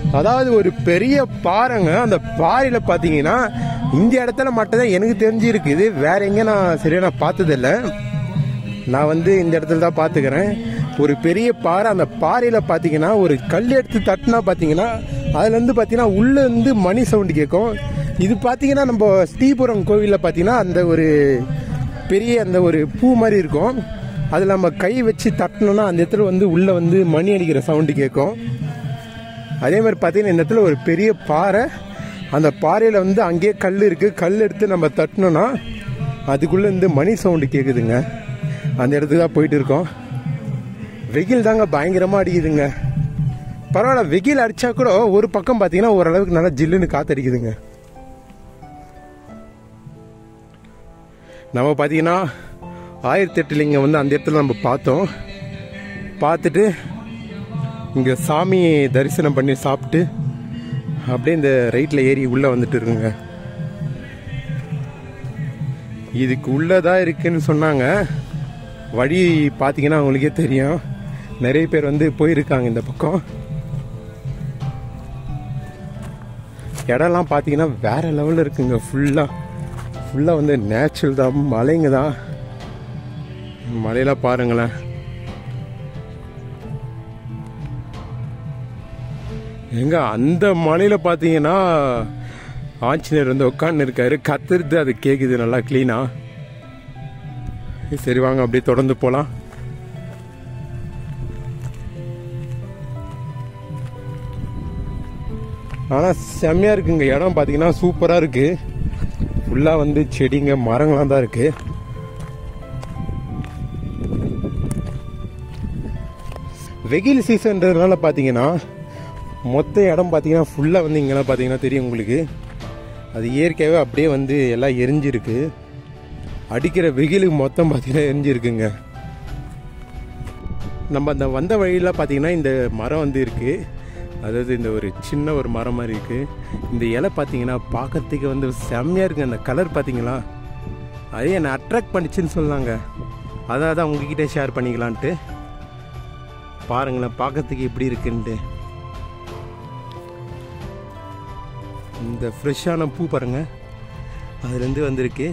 அதாவது ஒரு பெரிய பாறைங்க அந்த பாறையில பாத்தீங்கன்னா இந்த இடத்துல மட்டும்தான் எனக்கு தெரிஞ்சிருக்கு இது வேற எங்க நான் சரியா நான் பார்த்ததில்ல நான் வந்து இந்த இடத்துல தான் பார்த்துக்கிறேன் ஒரு பெரிய பாறை அந்த பாறையில பாத்தீங்கன்னா ஒரு கல் எடுத்து தட்டினா பாத்தீங்கன்னா அதுல இருந்து பாத்தீங்கன்னா உள்ள இருந்து மணி சவுண்ட் கேட்கும் இது பாத்தீங்கன்னா நம்ம ஸ்ரீபுரம் கோவில்ல பாத்தீங்கன்னா அந்த ஒரு பெரிய அந்த ஒரு பூ மாதிரி இருக்கும் அதில் நம்ம கை வச்சு தட்டினோம்னா அந்த இடத்துல வந்து உள்ள வந்து மணி அடிக்கிற சவுண்டு கேட்கும் அதே மாதிரி பார்த்தீங்கன்னா இந்த இடத்துல ஒரு பெரிய பாறை அந்த பாறையில் வந்து அங்கேயே கல் இருக்குது கல் எடுத்து நம்ம தட்டினோன்னா அதுக்குள்ளே இருந்து மணி சவுண்டு கேட்குதுங்க அந்த இடத்துக்கு தான் போயிட்டு இருக்கோம் வெயில் தாங்க பயங்கரமாக அடிக்குதுங்க பரவாயில்ல வெயில் அடிச்சா கூட ஒரு பக்கம் பார்த்தீங்கன்னா ஓரளவுக்கு நல்லா ஜில்லுன்னு காத்தடிக்குதுங்க நம்ம பார்த்தீங்கன்னா ஆயிரத்தி எட்டு லிங்கம் வந்து அந்த இடத்துல நம்ம பார்த்தோம் பார்த்துட்டு இங்கே சாமி தரிசனம் பண்ணி சாப்பிட்டு அப்படியே இந்த ரைட்டில் ஏறி உள்ளே வந்துட்டு இருக்குங்க இதுக்கு உள்ளதாக இருக்குன்னு சொன்னாங்க வழி பார்த்தீங்கன்னா அவங்களுக்கே தெரியும் நிறைய பேர் வந்து போயிருக்காங்க இந்த பக்கம் இடம்லாம் பார்த்தீங்கன்னா வேற லெவலில் இருக்குங்க ஃபுல்லாக ஃபுல்லாக வந்து நேச்சுரல் தான் மலைங்க தான் மலையெல்லாம் பாருங்களேன் எங்க அந்த மலையில பாத்தீங்கன்னா ஆஞ்சநேயர் வந்து உட்காந்து இருக்காரு கத்துறது அது கேக்குது நல்லா கிளீனா சரி வாங்க அப்படியே தொடர்ந்து போலாம் ஆனா செம்மையா இருக்குங்க இடம் பாத்தீங்கன்னா சூப்பரா இருக்கு ஃபுல்லா வந்து செடிங்க மரங்கள்லாம் தான் இருக்கு வெயில் சீசன்றதுனால பார்த்தீங்கன்னா மொத்த இடம் பார்த்தீங்கன்னா ஃபுல்லாக வந்து இங்கெல்லாம் பார்த்தீங்கன்னா தெரியும் உங்களுக்கு அது இயற்கையாகவே அப்படியே வந்து எல்லாம் எரிஞ்சிருக்கு அடிக்கிற வெயிலுக்கு மொத்தம் பார்த்தீங்கன்னா எரிஞ்சிருக்குங்க நம்ம அந்த வந்த வழியில் பார்த்தீங்கன்னா இந்த மரம் வந்து இருக்குது அதாவது இந்த ஒரு சின்ன ஒரு மரம் மாதிரி இருக்குது இந்த இலை பார்த்தீங்கன்னா பார்க்கறதுக்கு வந்து செம்மையாக இருக்குங்க அந்த கலர் பார்த்தீங்களா அதே என்னை அட்ராக்ட் பண்ணிச்சுன்னு சொன்னாங்க அதான் தான் உங்ககிட்ட ஷேர் பண்ணிக்கலான்ட்டு பாருங்களேன் பார்க்கறதுக்கு எப்படி இருக்குன்ட்டு இந்த ஃப்ரெஷ்ஷான பூ பாருங்க அதுலேருந்து வந்திருக்கு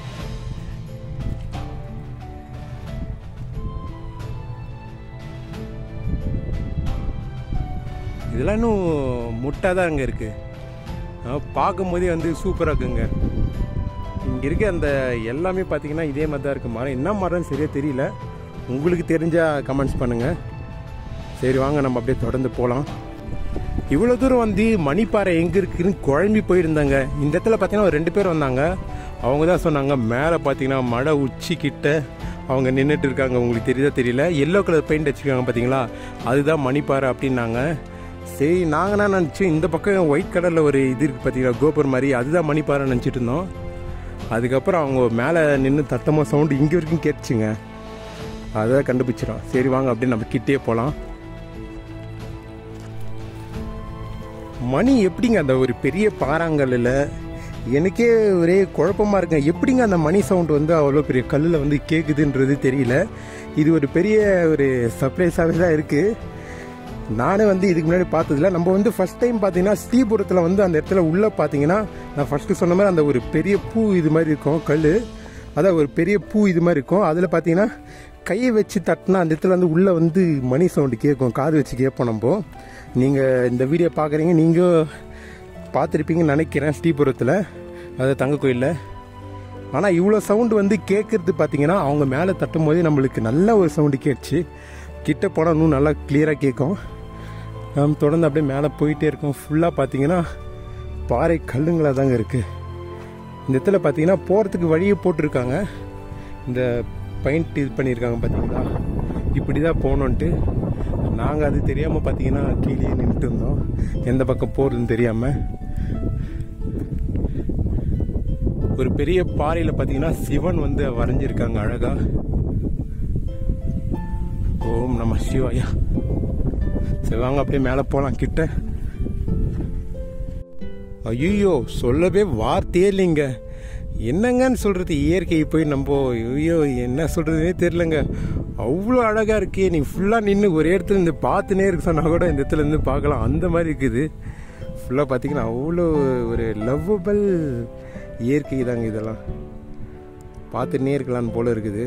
இதெல்லாம் இன்னும் முட்டை தான் அங்கே இருக்கு பார்க்கும் போதே வந்து சூப்பராக இருக்குங்க இங்கே இருக்க அந்த எல்லாமே பார்த்தீங்கன்னா இதே மாதிரி தான் இருக்கு மரம் என்ன மரம்னு சரியா தெரியல உங்களுக்கு தெரிஞ்சா கமெண்ட்ஸ் பண்ணுங்கள் சரி வாங்க நம்ம அப்படியே தொடர்ந்து போகலாம் இவ்வளோ தூரம் வந்து மணிப்பாறை எங்கே இருக்குன்னு குழம்பி போயிருந்தாங்க இந்த இடத்துல பார்த்தீங்கன்னா ஒரு ரெண்டு பேர் வந்தாங்க அவங்க தான் சொன்னாங்க மேலே பார்த்தீங்கன்னா மழை உச்சி கிட்ட அவங்க நின்றுட்டு இருக்காங்க உங்களுக்கு தெரியுதா தெரியல எல்லோ கலர் பெயிண்ட் வச்சுருக்காங்க பார்த்தீங்களா அதுதான் மணிப்பாறை அப்படின்னாங்க சரி நாங்கள் என்ன நினச்சோம் இந்த பக்கம் ஒயிட் கலரில் ஒரு இது இருக்குது பார்த்தீங்களா கோபுரம் மாதிரி அதுதான் மணிப்பாறை நினச்சிட்டு இருந்தோம் அதுக்கப்புறம் அவங்க மேலே நின்று தட்டமாக சவுண்டு இங்கே வரைக்கும் கேட்டுச்சுங்க அதை கண்டுபிடிச்சிடும் சரி வாங்க அப்படியே நம்ம கிட்டே போகலாம் மணி எப்படிங்க அந்த ஒரு பெரிய பாறாங்கல்லில் எனக்கே ஒரே குழப்பமா இருக்குங்க எப்படிங்க அந்த மணி சவுண்ட் வந்து அவ்வளோ பெரிய கல்லில் வந்து கேட்குதுன்றது தெரியல இது ஒரு பெரிய ஒரு சர்ப்ரைஸாகவே தான் இருக்குது நானே வந்து இதுக்கு முன்னாடி பார்த்ததில்ல நம்ம வந்து ஃபர்ஸ்ட் டைம் பார்த்தீங்கன்னா ஸ்ரீபுரத்தில் வந்து அந்த இடத்துல உள்ளே பார்த்தீங்கன்னா நான் ஃபர்ஸ்ட்டு சொன்ன மாதிரி அந்த ஒரு பெரிய பூ இது மாதிரி இருக்கும் கல் அதான் ஒரு பெரிய பூ இது மாதிரி இருக்கும் அதில் பார்த்தீங்கன்னா கையை வச்சு தட்டினா அந்த இடத்துல வந்து உள்ளே வந்து மணி சவுண்டு கேட்கும் காது வச்சு கேட்போம் நம்ம நீங்கள் இந்த வீடியோ பார்க்குறீங்க நீங்கள் பார்த்துருப்பீங்கன்னு நினைக்கிறேன் ஸ்ரீபுரத்தில் அது தங்க கோயிலில் ஆனால் இவ்வளோ சவுண்டு வந்து கேட்குறது பார்த்தீங்கன்னா அவங்க மேலே தட்டும் போதே நம்மளுக்கு நல்ல ஒரு சவுண்டு கேட்டுச்சு கிட்ட போனால் இன்னும் நல்லா கிளியராக கேட்கும் நாம் தொடர்ந்து அப்படியே மேலே போயிட்டே இருக்கோம் ஃபுல்லாக பார்த்தீங்கன்னா பாறை கல்லுங்களாக தாங்க இருக்குது இந்த இடத்துல பார்த்தீங்கன்னா போகிறதுக்கு வழியை போட்டிருக்காங்க இந்த பெயிண்ட் இது பண்ணியிருக்காங்க பார்த்தீங்களா இப்படி தான் போகணுன்ட்டு நாங்கள் அது தெரியாமல் பார்த்தீங்கன்னா கீழே நின்றுட்டு இருந்தோம் எந்த பக்கம் போகிறதுன்னு தெரியாமல் ஒரு பெரிய பாறையில் பார்த்தீங்கன்னா சிவன் வந்து வரைஞ்சிருக்காங்க அழகா ஓம் நம சிவாயா சரி வாங்க அப்படியே மேலே போகலாம் கிட்ட ஐயோ சொல்லவே வார்த்தையே இல்லைங்க என்னங்கன்னு சொல்றது இயற்கையை போய் நம்ம ஐயோ என்ன சொல்றதுனே தெரியலங்க அவ்வளோ அழகாக இருக்கே நீ ஃபுல்லாக நின்று ஒரே இடத்துல இருந்து பார்த்துனே இருக்க சொன்னா கூட இந்த இடத்துல இருந்து பார்க்கலாம் அந்த மாதிரி இருக்குது ஃபுல்லாக பார்த்தீங்கன்னா அவ்வளோ ஒரு லவ்வபிள் இயற்கை தாங்க இதெல்லாம் பார்த்துன்னே இருக்கலாம்னு போல இருக்குது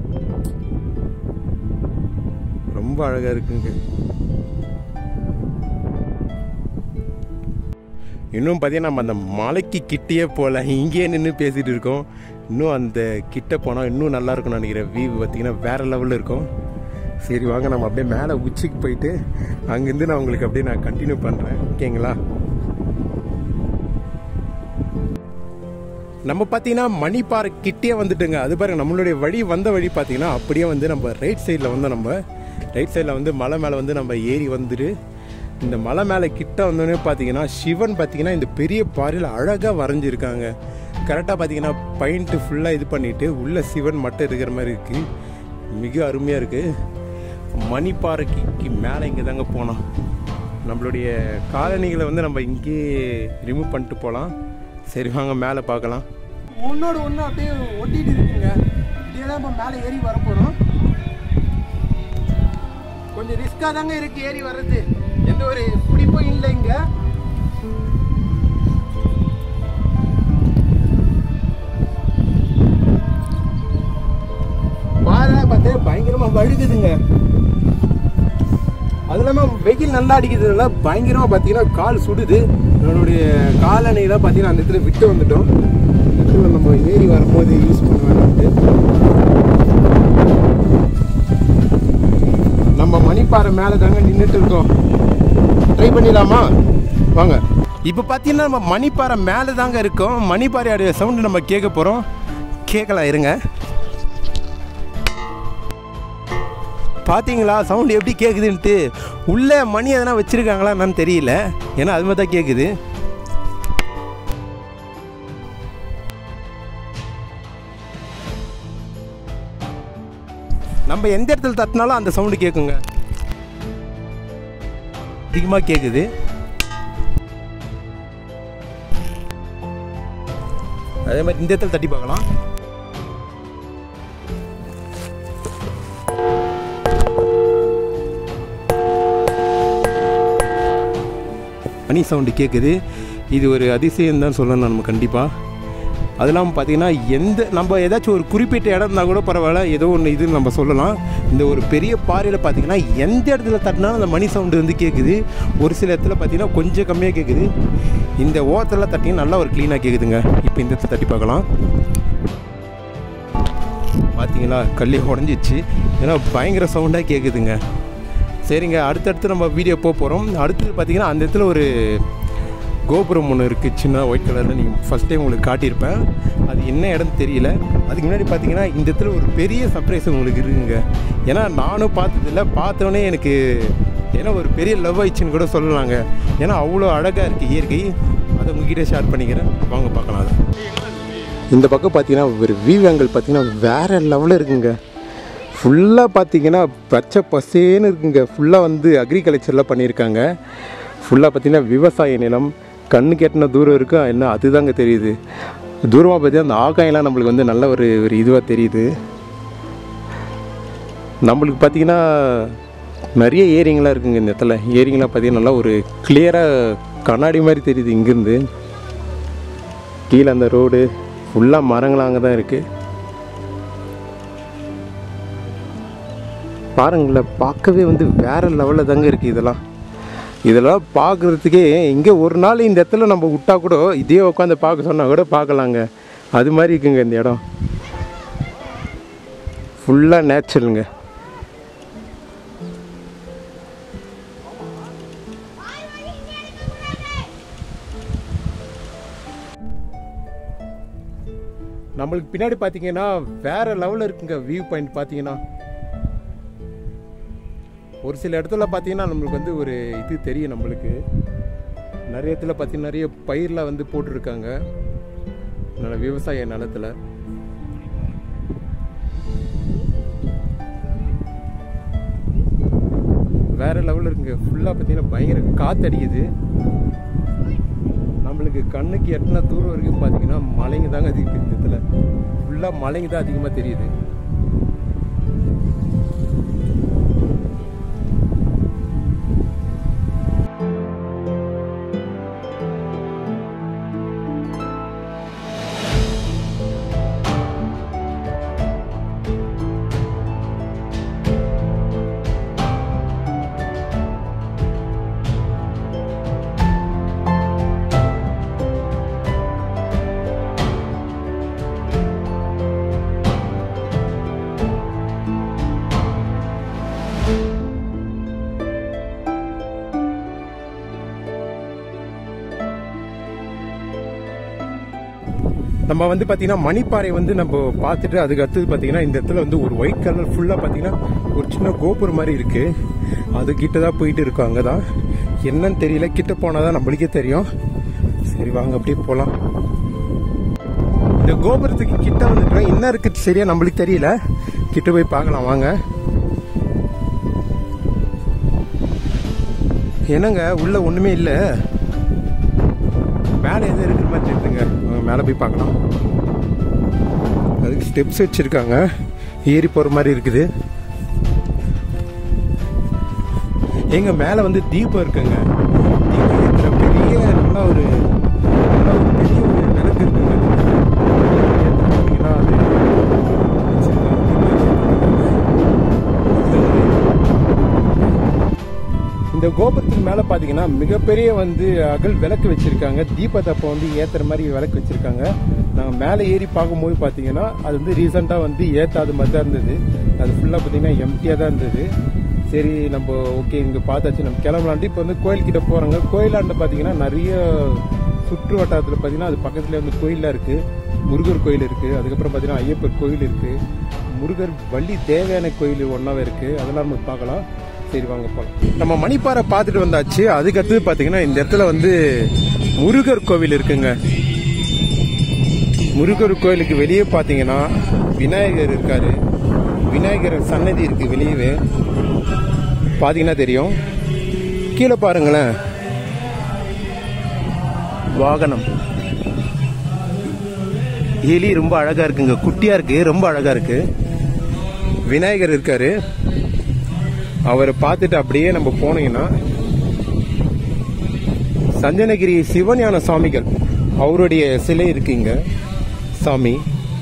ரொம்ப அழகாக இருக்குங்க இன்னும் பார்த்தீங்கன்னா நம்ம அந்த மலைக்கு கிட்டேயே போகல இங்கேயே நின்று பேசிகிட்டு இருக்கோம் இன்னும் அந்த கிட்ட போனால் இன்னும் நல்லா இருக்கும்னு நினைக்கிறேன் வியூ பார்த்தீங்கன்னா வேறு லெவலில் இருக்கும் சரி வாங்க நம்ம அப்படியே மேலே உச்சிக்கு போயிட்டு அங்கேருந்து நான் உங்களுக்கு அப்படியே நான் கண்டினியூ பண்ணுறேன் ஓகேங்களா நம்ம பார்த்தீங்கன்னா மணிப்பாறை கிட்டே வந்துட்டுங்க அது பாருங்க நம்மளுடைய வழி வந்த வழி பார்த்தீங்கன்னா அப்படியே வந்து நம்ம ரைட் சைடில் வந்து நம்ம ரைட் சைடில் வந்து மலை மேலே வந்து நம்ம ஏறி வந்துட்டு இந்த மலை மேலே கிட்ட வந்தோடனே பார்த்தீங்கன்னா சிவன் பார்த்தீங்கன்னா இந்த பெரிய பாறையில் அழகாக வரைஞ்சிருக்காங்க கரெக்டாக பார்த்தீங்கன்னா பைண்ட்டு ஃபுல்லாக இது பண்ணிவிட்டு உள்ள சிவன் மட்டும் இருக்கிற மாதிரி இருக்குது மிக அருமையாக இருக்குது மணிப்பாறைக்கு மேலே இங்கே தாங்க போனோம் நம்மளுடைய காலணிகளை வந்து நம்ம இங்கேயே ரிமூவ் பண்ணிட்டு போகலாம் சரி வாங்க மேலே பார்க்கலாம் ஒன்னோட ஒன்று அப்படியே ஒட்டிட்டு இருக்குங்க இப்படியே தான் இப்போ மேலே ஏறி வர போகிறோம் கொஞ்சம் ரிஸ்காக தாங்க இருக்கு ஏறி வர்றது எந்த ஒரு பிடிப்பும் இல்லை இங்க பாறை பார்த்து பயங்கரமா வழுகுதுங்க அது இல்லாமல் வெயில் நல்லா அடிக்கிறதுனால பயங்கரமாக பார்த்தீங்கன்னா கால் சுடுது என்னுடைய காலணியெல்லாம் பார்த்தீங்கன்னா அந்த இடத்துல விட்டு வந்துட்டோம் இந்த இடத்துல நம்ம ஏறி வரும்போது யூஸ் பண்ண வேணாம்ட்டு நம்ம மணிப்பாறை மேலே தாங்க நின்றுட்டு இருக்கோம் ட்ரை பண்ணிடலாமா வாங்க இப்போ பார்த்தீங்கன்னா நம்ம மணிப்பாறை மேலே தாங்க இருக்கோம் மணிப்பாறையோடைய சவுண்டு நம்ம கேட்க போகிறோம் கேட்கலாம் இருங்க பார்த்தீங்களா சவுண்டு எப்படி கேட்குதுன்ட்டு உள்ளே மணி எதனா வச்சுருக்காங்களா என்னன்னு தெரியல ஏன்னா அது மாதிரி தான் கேட்குது நம்ம எந்த இடத்துல தட்டினாலும் அந்த சவுண்டு கேட்குங்க அதிகமாக கேட்குது அதே மாதிரி இந்த இடத்துல தட்டி பார்க்கலாம் மணி சவுண்டு கேட்குது இது ஒரு அதிசயம் தான் சொல்லணும் நம்ம கண்டிப்பாக அதெல்லாம் பார்த்தீங்கன்னா எந்த நம்ம ஏதாச்சும் ஒரு குறிப்பிட்ட இடம் இருந்தால் கூட பரவாயில்ல ஏதோ ஒன்று இதுன்னு நம்ம சொல்லலாம் இந்த ஒரு பெரிய பாறையில் பார்த்தீங்கன்னா எந்த இடத்துல தட்டினாலும் அந்த மணி சவுண்டு வந்து கேட்குது ஒரு சில இடத்துல பார்த்தீங்கன்னா கொஞ்சம் கம்மியாக கேட்குது இந்த ஓரத்தில் தட்டிங்கன்னா நல்லா ஒரு க்ளீனாக கேட்குதுங்க இப்போ இந்த இடத்துல தட்டி பார்க்கலாம் பார்த்தீங்களா கல்லி உடஞ்சிச்சு ஏன்னா பயங்கர சவுண்டாக கேட்குதுங்க சரிங்க அடுத்தடுத்து நம்ம வீடியோ போக போகிறோம் அடுத்தது பார்த்தீங்கன்னா அந்த இடத்துல ஒரு கோபுரம் ஒன்று இருக்குது சின்ன ஒயிட் கலரில் நீங்கள் ஃபஸ்ட் டைம் உங்களுக்கு காட்டியிருப்பேன் அது என்ன இடம்னு தெரியல அதுக்கு முன்னாடி பார்த்தீங்கன்னா இந்த இடத்துல ஒரு பெரிய சர்ப்ரைஸ் உங்களுக்கு இருக்குங்க ஏன்னா நானும் பார்த்ததில்ல பார்த்தோன்னே எனக்கு ஏன்னா ஒரு பெரிய லவ் ஆயிடுச்சுன்னு கூட சொல்லலாங்க ஏன்னா அவ்வளோ அழகாக இருக்குது இயற்கை அதை உங்ககிட்ட ஷேர் பண்ணிக்கிறேன் வாங்க பார்க்கலாம் அதை இந்த பக்கம் பார்த்தீங்கன்னா ஒரு வியூ ஆங்கிள் பார்த்தீங்கன்னா வேறு லெவலில் இருக்குங்க ஃபுல்லாக பார்த்தீங்கன்னா பச்சை பசேன்னு இருக்குங்க ஃபுல்லாக வந்து அக்ரிகல்ச்சரில் பண்ணியிருக்காங்க ஃபுல்லாக பார்த்தீங்கன்னா விவசாய நிலம் கண்ணு கெட்டின தூரம் இருக்கு என்ன அதுதாங்க தெரியுது தூரமாக பார்த்தீங்கன்னா அந்த ஆகாயம்லாம் நம்மளுக்கு வந்து நல்ல ஒரு ஒரு இதுவாக தெரியுது நம்மளுக்கு பார்த்தீங்கன்னா நிறைய ஏரிங்கெலாம் இருக்குங்க இந்த இடத்துல ஏரிங்கெலாம் பார்த்தீங்கன்னா நல்லா ஒரு கிளியராக கண்ணாடி மாதிரி தெரியுது இங்கேருந்து கீழே அந்த ரோடு ஃபுல்லாக மரங்களாம் அங்கே தான் இருக்குது பாருங்களேன் பார்க்கவே வந்து வேற லெவலில் தாங்க இருக்குது இதெல்லாம் இதெல்லாம் பார்க்குறதுக்கே இங்கே ஒரு நாள் இந்த இடத்துல நம்ம விட்டா கூட இதே உட்காந்து பார்க்க சொன்னால் கூட பார்க்கலாங்க அது மாதிரி இருக்குங்க இந்த இடம் ஃபுல்லாக நேச்சுரலுங்க நம்மளுக்கு பின்னாடி பார்த்தீங்கன்னா வேற லெவலில் இருக்குங்க வியூ பாயிண்ட் பார்த்தீங்கன்னா ஒரு சில இடத்துல பார்த்தீங்கன்னா நம்மளுக்கு வந்து ஒரு இது தெரியும் நம்மளுக்கு நிறைய இடத்துல பார்த்தீங்கன்னா நிறைய பயிர்லாம் வந்து போட்டிருக்காங்க நல்ல விவசாய நிலத்துல வேற லெவலில் இருக்குங்க ஃபுல்லாக பார்த்தீங்கன்னா பயங்கர காத்தடிக்குது நம்மளுக்கு கண்ணுக்கு எட்டின தூரம் வரைக்கும் பார்த்தீங்கன்னா மலைங்க தாங்க அதிகம் இந்த இடத்துல ஃபுல்லாக மலைங்க தான் அதிகமாக தெரியுது நம்ம வந்து பாத்தீங்கன்னா மணிப்பாறை வந்து நம்ம பார்த்துட்டு அதுக்கு அடுத்தது பாத்தீங்கன்னா இந்த இடத்துல வந்து ஒரு ஒயிட் கலர் ஃபுல்லா பாத்தீங்கன்னா ஒரு சின்ன கோபுரம் மாதிரி இருக்கு அது கிட்ட தான் போயிட்டு இருக்கோம் அங்கதான் என்னன்னு தெரியல கிட்ட போனாதான் நம்மளுக்கே தெரியும் சரி வாங்க அப்படியே போலாம் இந்த கோபுரத்துக்கு கிட்ட வந்துட்டோம் என்ன இருக்கு சரியா நம்மளுக்கு தெரியல கிட்ட போய் பார்க்கலாம் வாங்க என்னங்க உள்ள ஒண்ணுமே இல்ல மேல எதுவும் இருக்கிற மாதிரி தெரியுதுங்க வாங்க, மேல போய் பார்க்கலாம் அதுக்கு ஸ்டெப்ஸ் வச்சிருக்காங்க ஏறி போற மாதிரி இருக்குது எங்க மேல வந்து தீபம் இருக்குங்க தீபம் ஏத்துற பெரிய நல்ல ஒரு நல்ல ஒரு பெரிய ஒரு விளக்கு இருக்குங்க பார்த்தீங்கன்னா அது இந்த கோபுரத்துக்கு மேல பாத்தீங்கன்னா மிகப்பெரிய வந்து அகல் விளக்கு வச்சிருக்காங்க தீபத்தப்ப வந்து ஏத்துற மாதிரி விளக்கு வச்சிருக்காங்க நாங்க மேல ஏறி பார்க்கும்போது பாத்தீங்கன்னா அது வந்து ரீசெண்டா வந்து ஏத்தாத மாதிரி தான் இருந்தது அது ஃபுல்லா பாத்தீங்கன்னா எம்டியா தான் இருந்தது சரி நம்ம ஓகே இங்க பார்த்தாச்சு நம்ம கிளம்பலான்ட்டு இப்போ வந்து கோயில் கிட்ட போறாங்க கோயிலாண்ட பாத்தீங்கன்னா நிறைய சுற்று வட்டாரத்துல பாத்தீங்கன்னா அது பக்கத்துல வந்து கோயில்லாம் இருக்கு முருகர் கோயில் இருக்கு அதுக்கப்புறம் பாத்தீங்கன்னா ஐயப்பர் கோயில் இருக்கு முருகர் வள்ளி தேவையான கோயில் ஒன்னாவே இருக்கு அதெல்லாம் நம்ம பார்க்கலாம் சரி வாங்க போலாம் நம்ம மணிப்பாறை பார்த்துட்டு வந்தாச்சு அதுக்கு அடுத்தது பாத்தீங்கன்னா இந்த இடத்துல வந்து முருகர் கோவில் இருக்குங்க முருகர் கோயிலுக்கு வெளியே பாத்தீங்கன்னா விநாயகர் இருக்காரு விநாயகர் சன்னதி இருக்கு வெளியவே பாத்தீங்கன்னா தெரியும் கீழே பாருங்களேன் வாகனம் எலி ரொம்ப அழகா இருக்குங்க குட்டியா இருக்கு ரொம்ப அழகா இருக்கு விநாயகர் இருக்காரு அவரை பார்த்துட்டு அப்படியே நம்ம போனீங்கன்னா சஞ்சனகிரி சிவஞான சுவாமிகள் அவருடைய சிலை இருக்குங்க சாமி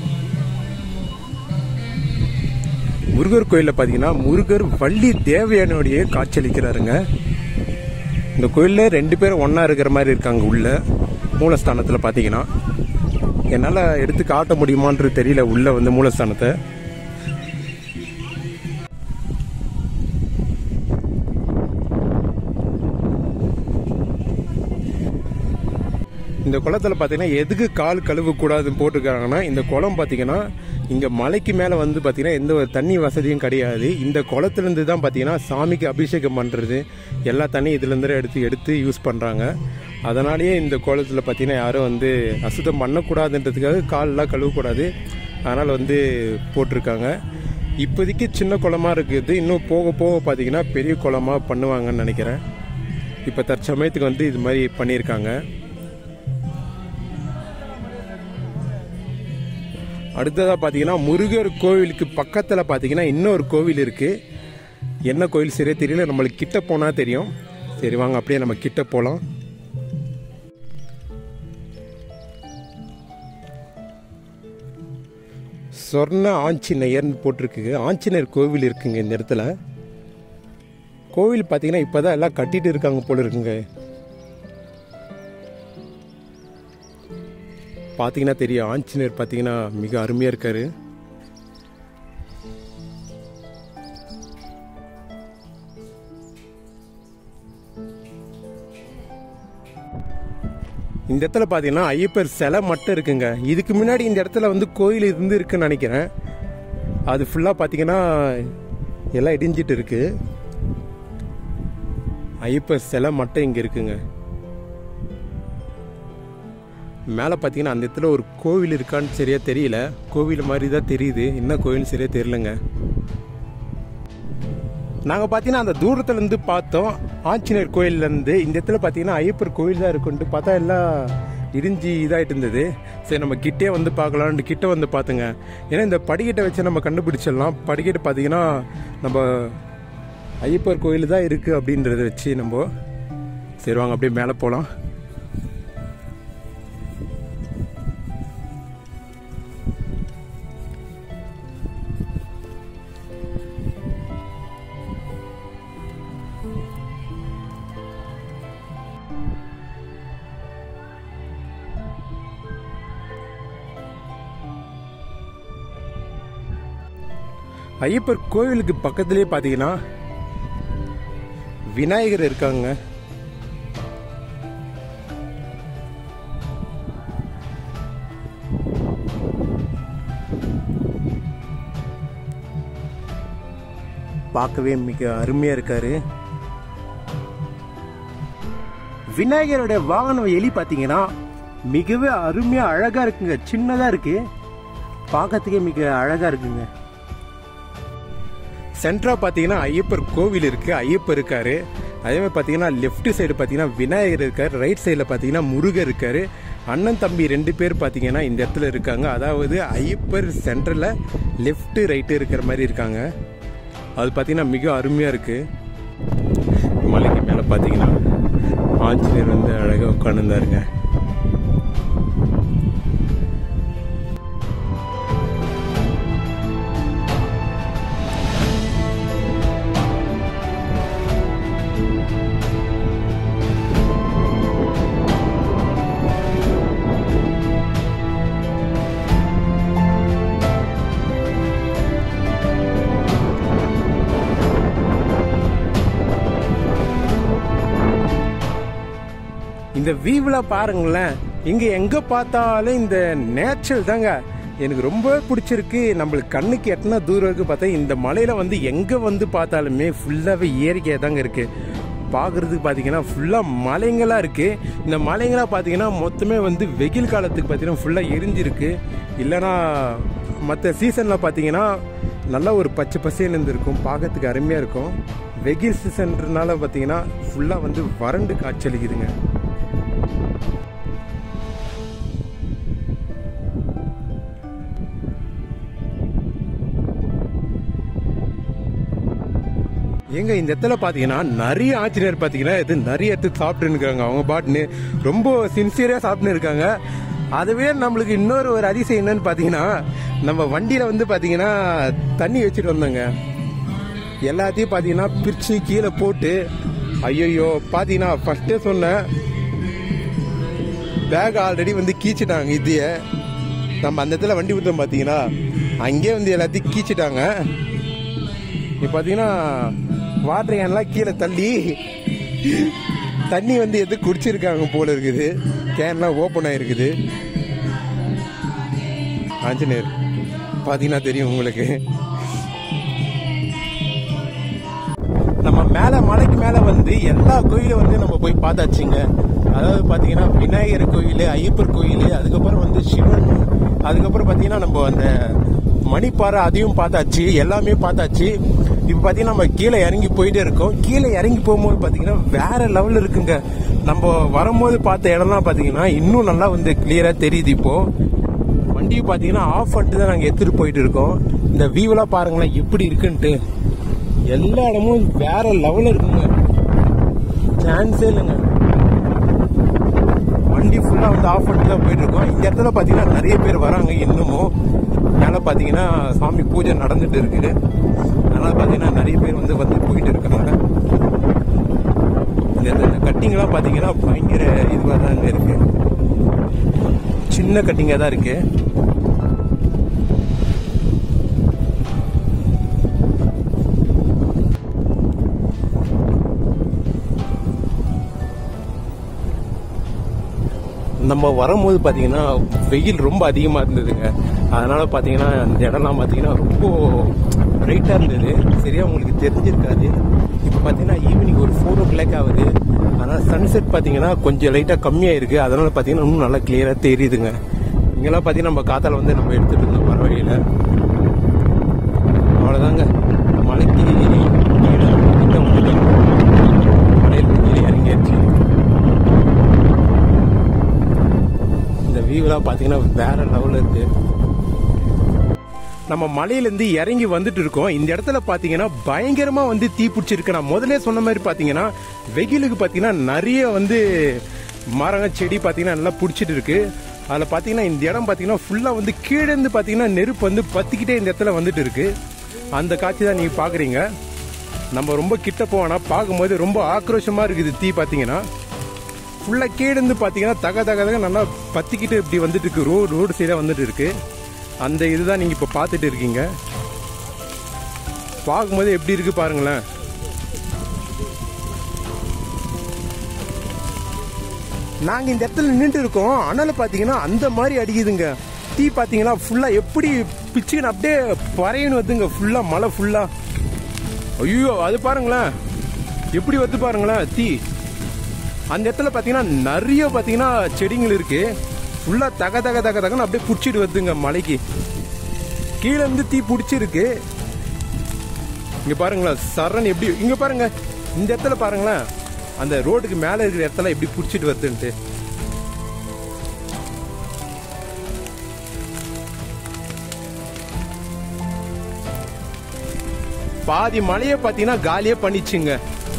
முருகர் கோயில்ல பாத்தீங்கன்னா முருகர் வள்ளி தேவையானுடைய காட்சியளிக்கிறாருங்க இந்த கோயில்ல ரெண்டு பேரும் ஒண்ணா இருக்கிற மாதிரி இருக்காங்க உள்ள மூலஸ்தானத்துல பாத்தீங்கன்னா என்னால எடுத்து காட்ட முடியுமான்றது தெரியல உள்ள வந்து மூலஸ்தானத்தை இந்த குளத்துல பாத்தீங்கன்னா எதுக்கு கால் கழுவ கூடாதுன்னு போட்டிருக்காங்கன்னா இந்த குளம் பாத்தீங்கன்னா இங்க மலைக்கு மேல வந்து பாத்தீங்கன்னா எந்த ஒரு தண்ணி வசதியும் கிடையாது இந்த குளத்துல இருந்து தான் பாத்தீங்கன்னா சாமிக்கு அபிஷேகம் பண்றது எல்லா தண்ணியும் இதுல இருந்து எடுத்து எடுத்து யூஸ் பண்றாங்க அதனாலேயே இந்த குளத்துல பாத்தீங்கன்னா யாரும் வந்து அசுத்தம் பண்ணக்கூடாதுன்றதுக்காக கால்லாம் கழுவக்கூடாது அதனால வந்து போட்டிருக்காங்க இப்போதைக்கு சின்ன குளமா இருக்குது இன்னும் போக போக பாத்தீங்கன்னா பெரிய குளமா பண்ணுவாங்கன்னு நினைக்கிறேன் இப்போ தற்சமயத்துக்கு வந்து இது மாதிரி பண்ணியிருக்காங்க அடுத்ததா பாத்தீங்கன்னா முருகர் கோவிலுக்கு பக்கத்துல பாத்தீங்கன்னா இன்னொரு கோவில் இருக்கு என்ன கோவில் சரியா தெரியல நம்மளுக்கு கிட்ட போனா தெரியும் சரி வாங்க அப்படியே நம்ம கிட்ட போலாம் சொர்ண ஆஞ்சநேயர்னு போட்டிருக்கு ஆஞ்சநேயர் கோவில் இருக்குங்க இந்த இடத்துல கோவில் பார்த்தீங்கன்னா இப்போதான் எல்லாம் கட்டிட்டு இருக்காங்க போல இருக்குங்க பார்த்தீங்கன்னா தெரியும் ஆஞ்சநேயர் பார்த்தீங்கன்னா மிக அருமையாக இருக்காரு இந்த இடத்துல பார்த்தீங்கன்னா ஐயப்பர் சிலை மட்டும் இருக்குங்க இதுக்கு முன்னாடி இந்த இடத்துல வந்து கோயில் இருந்து இருக்குன்னு நினைக்கிறேன் அது ஃபுல்லாக பார்த்தீங்கன்னா எல்லாம் இடிஞ்சிட்டு இருக்கு ஐயப்பர் சிலை மட்டும் இங்கே இருக்குங்க மேலே பார்த்தீங்கன்னா அந்த இடத்துல ஒரு கோவில் இருக்கான்னு சரியா தெரியல கோவில் மாதிரி தான் தெரியுது என்ன கோவில் சரியா தெரியலங்க நாங்கள் பார்த்தீங்கன்னா அந்த தூரத்துலேருந்து பார்த்தோம் ஆஞ்சநேயர் கோயில்லேருந்து இந்த இடத்துல பார்த்தீங்கன்னா ஐயப்பர் கோயில் தான் இருக்குன்ட்டு பார்த்தா எல்லாம் இடிஞ்சு இதாகிட்டு இருந்தது சரி நம்ம கிட்டே வந்து பார்க்கலான்ட்டு கிட்ட வந்து பார்த்துங்க ஏன்னா இந்த படிக்கட்டை வச்சு நம்ம கண்டுபிடிச்சிடலாம் படிக்கட்டு பார்த்தீங்கன்னா நம்ம ஐயப்பர் கோயில் தான் இருக்குது அப்படின்றத வச்சு நம்ம சரி வாங்க அப்படியே மேலே போகலாம் ஐயப்பர் கோவிலுக்கு பக்கத்திலே பார்த்தீங்கன்னா விநாயகர் இருக்காங்க பார்க்கவே மிக அருமையா இருக்காரு விநாயகரோட வாகனம் எலி பார்த்தீங்கன்னா மிகவே அருமையா அழகா இருக்குங்க சின்னதா இருக்கு பார்க்கறதுக்கே மிக அழகா இருக்குங்க சென்ட்ரா பார்த்தீங்கன்னா ஐயப்பர் கோவில் இருக்கு ஐயப்பர் இருக்காரு அதே மாதிரி பார்த்தீங்கன்னா லெஃப்ட் சைடு பார்த்தீங்கன்னா விநாயகர் இருக்காரு ரைட் சைடில் பார்த்தீங்கன்னா முருகர் இருக்காரு அண்ணன் தம்பி ரெண்டு பேர் பார்த்தீங்கன்னா இந்த இடத்துல இருக்காங்க அதாவது ஐயப்பர் சென்டரில் லெஃப்ட் ரைட்டு இருக்கிற மாதிரி இருக்காங்க அது பார்த்தீங்கன்னா மிக அருமையாக இருக்கு மலைக்கு மேலே பார்த்தீங்கன்னா ஆஞ்சநேயர் வந்து அழகாக உட்காந்துருந்தாருங்க இந்த வியூவில் பாருங்களேன் இங்க எங்க பார்த்தாலும் இந்த நேச்சர் தாங்க எனக்கு ரொம்ப பிடிச்சிருக்கு நம்மளுக்கு கண்ணுக்கு எத்தனை தூரம் இருக்கு பார்த்தா இந்த மலையில வந்து எங்க வந்து பார்த்தாலுமே ஃபுல்லாவே இயற்கையா தாங்க இருக்கு பார்க்கறதுக்கு பார்த்தீங்கன்னா ஃபுல்லாக மலைங்களா இருக்கு இந்த மலைங்களா பார்த்தீங்கன்னா மொத்தமே வந்து வெயில் காலத்துக்கு பார்த்தீங்கன்னா ஃபுல்லாக எரிஞ்சிருக்கு இல்லைன்னா மற்ற சீசனில் பார்த்தீங்கன்னா நல்லா ஒரு பச்சை பசேன்னு இருந்திருக்கும் பார்க்கறதுக்கு அருமையாக இருக்கும் வெயில் சீசன்றனால பார்த்தீங்கன்னா ஃபுல்லாக வந்து வறண்டு காய்ச்சலிக்குதுங்க ஏங்க இந்த இடத்துல பாத்தீங்கன்னா நிறைய ஆஞ்சநேயர் பாத்தீங்கன்னா இது நிறைய எடுத்து சாப்பிட்டு இருக்காங்க அவங்க பாட்டுன்னு ரொம்ப சின்சியரா சாப்பிட்டு இருக்காங்க அதுவே நம்மளுக்கு இன்னொரு ஒரு அதிசயம் என்னன்னு பாத்தீங்கன்னா நம்ம வண்டியில வந்து பாத்தீங்கன்னா தண்ணி வச்சுட்டு வந்தோங்க எல்லாத்தையும் பாத்தீங்கன்னா பிரிச்சு கீழே போட்டு ஐயோ பாத்தீங்கன்னா ஃபர்ஸ்டே சொன்னேன் பேக் ஆல்ரெடி வந்து கீச்சிட்டாங்க இதைய நம்ம அந்த இடத்துல வண்டி விட்டோம் பாத்தீங்கன்னா அங்கேயே வந்து எல்லாத்தையும் கீச்சிட்டாங்க இப்போ பார்த்தீங்கன்னா வாட்டர் கேன்லாம் கீழே தள்ளி தண்ணி வந்து எது குடிச்சிருக்காங்க போல இருக்குது கேன்லாம் ஓப்பன் ஆயிருக்குது ஆஞ்சநேயர் பார்த்தீங்கன்னா தெரியும் உங்களுக்கு நம்ம மேல மலைக்கு மேல வந்து எல்லா கோயிலும் வந்து நம்ம போய் பார்த்தாச்சுங்க அதாவது பாத்தீங்கன்னா விநாயகர் கோயில் ஐயப்பர் கோயில் அதுக்கப்புறம் வந்து சிவன் அதுக்கப்புறம் பாத்தீங்கன்னா நம்ம அந்த மணிப்பாறை அதையும் பார்த்தாச்சு எல்லாமே பார்த்தாச்சு இப்போ பார்த்தீங்கன்னா நம்ம கீழே இறங்கி போயிட்டே இருக்கோம் கீழே இறங்கி போகும்போது பார்த்தீங்கன்னா வேற லெவலில் இருக்குங்க நம்ம வரும்போது பார்த்த இடம்லாம் பார்த்தீங்கன்னா இன்னும் நல்லா வந்து கிளியராக தெரியுது இப்போ வண்டியை பார்த்தீங்கன்னா ஆஃப் பண்ணிட்டு தான் நாங்கள் எடுத்துட்டு போயிட்டு இருக்கோம் இந்த வியூவெலாம் பாருங்களேன் எப்படி இருக்குன்ட்டு எல்லா இடமும் வேற லெவலில் இருக்குங்க சான்ஸே இல்லைங்க வண்டி ஃபுல்லாக வந்து ஆஃப் பண்ணிட்டு தான் போயிட்டு இருக்கோம் இந்த இடத்துல பார்த்தீங்கன்னா நிறைய பேர் வராங்க இன்னமும் மேலே பார்த்தீங்கன்னா சாமி பூஜை நடந்துட்டு இருக்குது அதனால பார்த்தீங்கன்னா நிறைய பேர் வந்து வந்து போயிட்டு இருக்காங்க இந்த இடத்துல கட்டிங்லாம் பார்த்தீங்கன்னா பயங்கர இதுவாக தான் இருக்கு சின்ன கட்டிங்காக தான் இருக்கு நம்ம வரும்போது பார்த்தீங்கன்னா வெயில் ரொம்ப அதிகமாக இருந்ததுங்க அதனால பார்த்தீங்கன்னா இந்த இடம்லாம் பார்த்தீங்கன்னா ரொம்ப பிரைட்டாக இருந்தது சரியா உங்களுக்கு தெரிஞ்சிருக்காது இப்போ பார்த்தீங்கன்னா ஈவினிங் ஒரு ஃபோர் ஓ கிளாக் ஆகுது அதனால் சன்செட் பார்த்தீங்கன்னா கொஞ்சம் லைட்டாக கம்மியாக இருக்குது அதனால பார்த்தீங்கன்னா இன்னும் நல்லா கிளியராக தெரியுதுங்க இங்கெல்லாம் பார்த்தீங்கன்னா நம்ம காத்தால வந்து நம்ம எடுத்துகிட்டு இருந்தோம் வர வழியில் அவ்வளோதாங்க மலைக்கு கீழே கிட்ட வந்துட்டோம் மலையில் கீழே இறங்கியாச்சு இந்த வியூலாம் பார்த்தீங்கன்னா வேற லெவலில் இருக்கு நம்ம மலையிலேருந்து இறங்கி வந்துட்டு இருக்கோம் இந்த இடத்துல பார்த்தீங்கன்னா பயங்கரமா வந்து தீ பிடிச்சிருக்கு நான் முதல்ல சொன்ன மாதிரி பார்த்தீங்கன்னா வெயிலுக்கு பார்த்தீங்கன்னா நிறைய வந்து மரங்க செடி பார்த்தீங்கன்னா நல்லா பிடிச்சிட்டு இருக்கு அதில் பார்த்தீங்கன்னா இந்த இடம் பார்த்தீங்கன்னா ஃபுல்லாக வந்து கீழே இருந்து பார்த்தீங்கன்னா நெருப்பு வந்து பத்திக்கிட்டே இந்த இடத்துல வந்துட்டு இருக்கு அந்த காட்சி தான் நீங்கள் பார்க்குறீங்க நம்ம ரொம்ப கிட்ட போனா பார்க்கும்போது ரொம்ப ஆக்ரோஷமாக இருக்குது தீ பார்த்தீங்கன்னா ஃபுல்லாக கீழேருந்து பார்த்தீங்கன்னா தக தக தக நல்லா பத்திக்கிட்டு இப்படி வந்துட்டு இருக்கு ரோடு ரோடு சைடாக வந்துட்டு இருக்கு அந்த இதுதான் நீங்கள் இப்போ பார்த்துட்டு இருக்கீங்க பார்க்கும்போது எப்படி இருக்கு பாருங்களேன் நாங்கள் இந்த இடத்துல நின்றுட்டு இருக்கோம் அனல் பார்த்தீங்கன்னா அந்த மாதிரி அடிக்குதுங்க தீ பார்த்தீங்கன்னா ஃபுல்லாக எப்படி பிச்சுக்கின்னு அப்படியே பறையன்னு வருதுங்க ஃபுல்லாக மழை ஃபுல்லாக ஐயோ அது பாருங்களேன் எப்படி வந்து பாருங்களேன் தீ அந்த இடத்துல பார்த்தீங்கன்னா நிறைய பார்த்தீங்கன்னா செடிகள் இருக்கு ஃபுல்லா தக தக தக தகன்னு அப்படியே பிடிச்சிட்டு வருதுங்க மலைக்கு கீழே இருந்து தீ பிடிச்சிருக்கு இங்க பாருங்களேன் சரண் எப்படி இங்க பாருங்க இந்த இடத்துல பாருங்களேன் அந்த ரோடுக்கு மேல இருக்கிற இடத்துல எப்படி பிடிச்சிட்டு வருதுன்ட்டு பாதி மலையை பார்த்தீங்கன்னா காலியே பண்ணிச்சுங்க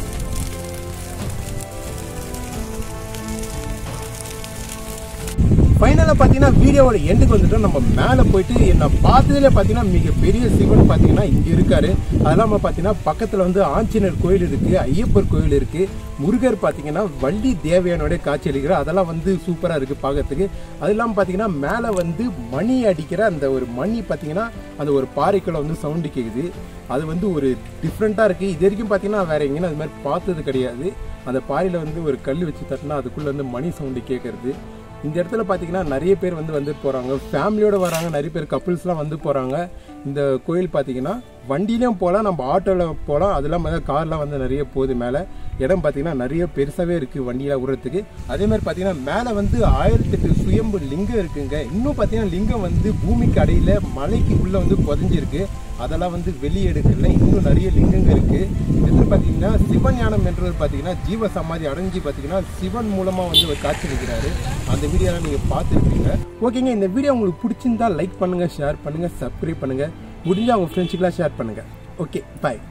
ஃபைனலாக பார்த்தீங்கன்னா வீடியோவோட எண்டுக்கு வந்துட்டோம் நம்ம மேலே போயிட்டு என்ன பார்த்ததுல பார்த்தீங்கன்னா மிகப்பெரிய சிவன் பார்த்தீங்கன்னா இங்கே இருக்காரு அது இல்லாமல் பார்த்தீங்கன்னா பக்கத்தில் வந்து ஆஞ்சநேயர் கோயில் இருக்கு ஐயப்பர் கோயில் இருக்கு முருகர் பார்த்தீங்கன்னா வள்ளி தேவையானோட காட்சி அளிக்கிறார் அதெல்லாம் வந்து சூப்பராக இருக்கு பார்க்கறதுக்கு அது இல்லாமல் பார்த்தீங்கன்னா மேலே வந்து மணி அடிக்கிற அந்த ஒரு மணி பார்த்தீங்கன்னா அந்த ஒரு பாறைக்குள்ள வந்து சவுண்டு கேட்குது அது வந்து ஒரு டிஃப்ரெண்ட்டாக இருக்குது இது வரைக்கும் பார்த்தீங்கன்னா வேற எங்கேயும் அது மாதிரி பார்த்தது கிடையாது அந்த பாறையில் வந்து ஒரு கல் வச்சு தட்டினா அதுக்குள்ளே வந்து மணி சவுண்டு கேட்கறது இந்த இடத்துல பார்த்தீங்கன்னா நிறைய பேர் வந்து வந்துட்டு போகிறாங்க ஃபேமிலியோட வராங்க நிறைய பேர் கப்புள்ஸ்லாம் வந்து போகிறாங்க இந்த கோயில் பார்த்தீங்கன்னா வண்டியிலையும் போகலாம் நம்ம ஆட்டோவில் போகலாம் அது இல்லாமல் கார்லாம் வந்து நிறைய போகுது மேலே இடம் பார்த்தீங்கன்னா நிறைய பெருசாகவே இருக்குது வண்டியில் விடுறதுக்கு அதே மாதிரி பார்த்தீங்கன்னா மேலே வந்து ஆயிரத்தெட்டு சுயம்பு லிங்கம் இருக்குங்க இன்னும் பார்த்தீங்கன்னா லிங்கம் வந்து பூமிக்கு அடியில் மலைக்கு உள்ளே வந்து புதஞ்சிருக்கு அதெல்லாம் வந்து வெளியே எடுக்கல இன்னும் நிறைய லிங்கங்கள் இருக்கு இதில் பார்த்தீங்கன்னா சிவஞானம் என்றவர் பார்த்தீங்கன்னா ஜீவ சமாதி அடைஞ்சு பார்த்தீங்கன்னா சிவன் மூலமாக வந்து ஒரு காட்சி அளிக்கிறாரு அந்த வீடியோலாம் நீங்கள் பார்த்துருப்பீங்க ஓகேங்க இந்த வீடியோ உங்களுக்கு பிடிச்சிருந்தா லைக் பண்ணுங்க ஷேர் பண்ணுங்க சப்ஸ்கிரைப் பண்ணுங்க முடிஞ்சா உங்க ஃப்ரெண்ட்ஸுக்கெல்லாம் ஷேர் பண்ணுங்க ஓகே பாய்